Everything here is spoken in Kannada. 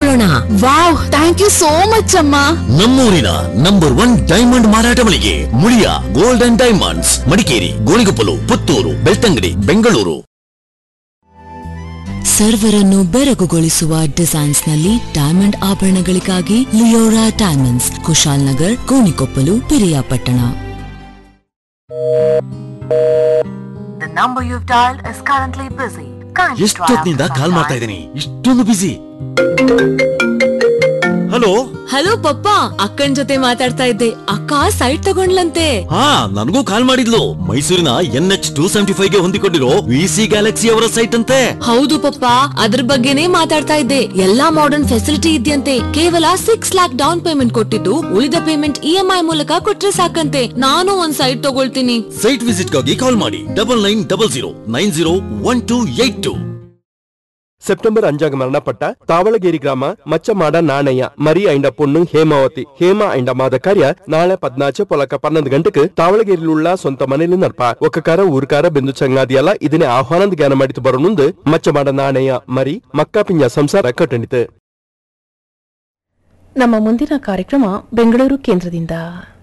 ಕೊಳ್ಳೋಣ wow thank you so much ಅಮ್ಮ ನಮ್ಮೂರಿನ ನಂಬರ್ ಒನ್ ಡೈಮಂಡ್ ಮಾರಾಟ ಮಳಿಗೆ Muliya gold and diamonds Madikeri Gonikoppal Puttur Belthangady Bengaluru ಸರ್ವರನ್ನು ಬೆರಗುಗೊಳಿಸುವ ಡಿಸೈನ್ಸ್ ನಲ್ಲಿ ಡೈಮಂಡ್ ಆಭರಣಗಳಿಗಾಗಿ Leora diamonds Kushal Nagar Konikoppal Piriyapatna The number you've dialed is currently busy. Kindly try ಎಷ್ಟೊತ್ತಿನಿಂದ after ಕಾಲ್ some ಮಾಡ್ತಾ time. ಇದ್ದೀನಿ ಇಷ್ಟೊಂದು ಬಿಸಿ ಹಲೋ ಹಲೋ ಪಪ್ಪ ಅಕ್ಕನ್ ಜೊತೆ ಮಾತಾಡ್ತಾ ಇದ್ದೆ ಅಕ್ಕ ಸೈಟ್ ತಗೊಂಡ್ಲಂತೆ ಹಾ ನನಗೂ ಕಾಲ್ ಮಾಡಿದ್ಲು ಮೈಸೂರಿನ N H two seventy five ಗೆ ಹೊಂದಿಕೊಂಡಿರೋ ವಿ ಸಿ ಗ್ಯಾಲಕ್ಸಿ ಅವರ ಸೈಟ್ ಅಂತೆ ಹೌದು ಪಪ್ಪ ಅದ್ರ ಬಗ್ಗೆನೇ ಮಾತಾಡ್ತಾ ಇದ್ದೆ ಎಲ್ಲಾ ಮಾಡರ್ನ್ ಫೆಸಿಲಿಟಿ ಇದೆಯಂತೆ ಕೇವಲ ಸಿಕ್ಸ್ ಲ್ಯಾಕ್ ಡೌನ್ ಪೇಮೆಂಟ್ ಕೊಟ್ಟಿದ್ದು ಉಳಿದ ಪೇಮೆಂಟ್ ಇ ಎಂ ಐ ಮೂಲಕ ಕೊಟ್ರೆ ಸಾಕಂತೆ ನಾನು ಒಂದ್ ಸೈಟ್ ತಗೊಳ್ತೀನಿ ಸೈಟ್ ವಿಸಿಟ್ ಗಾಗಿ ಕಾಲ್ ಮಾಡಿ double nine double zero nine zero one two eight two September அஞ்சாக மரணப்பட்ட தாவளಗೇರಿ ಗ್ರಾಮ ಮಚ್ಚಮಾಡ ನಾಣಯ್ಯ ಮರಿ ಐಂಡ பொண்ணு ಹೇಮಾವತಿ ಹೇಮ ಐಂಡ ಮಾದ ಕಾರ್ಯ ನಾಳೆ పద్నాచు పొలక పన్నెండు గంటకు తావళగేరిలుள்ள సొంత మనీలు నడప ఒక్కకార ఊరికార బిందు చంగాదియಲ್ಲ ಇದನ್ನೇ ಆಹ್ವಾನದ ಜ್ಞಾನ ಮಾಡಿತು ಬರೋನುಂದು ಮಚ್ಚಮಾಡ ನಾಣಯ್ಯ ಮರಿ ಮಕ್ಕಾಪಿಂಜ ಸಂಸಾರ ಕಟ್ಟಣಿತು ನಮ್ಮ ಮುಂದಿನ ಕಾರ್ಯಕ್ರಮ ಬೆಂಗಳೂರು ಕೇಂದ್ರದಿಂದ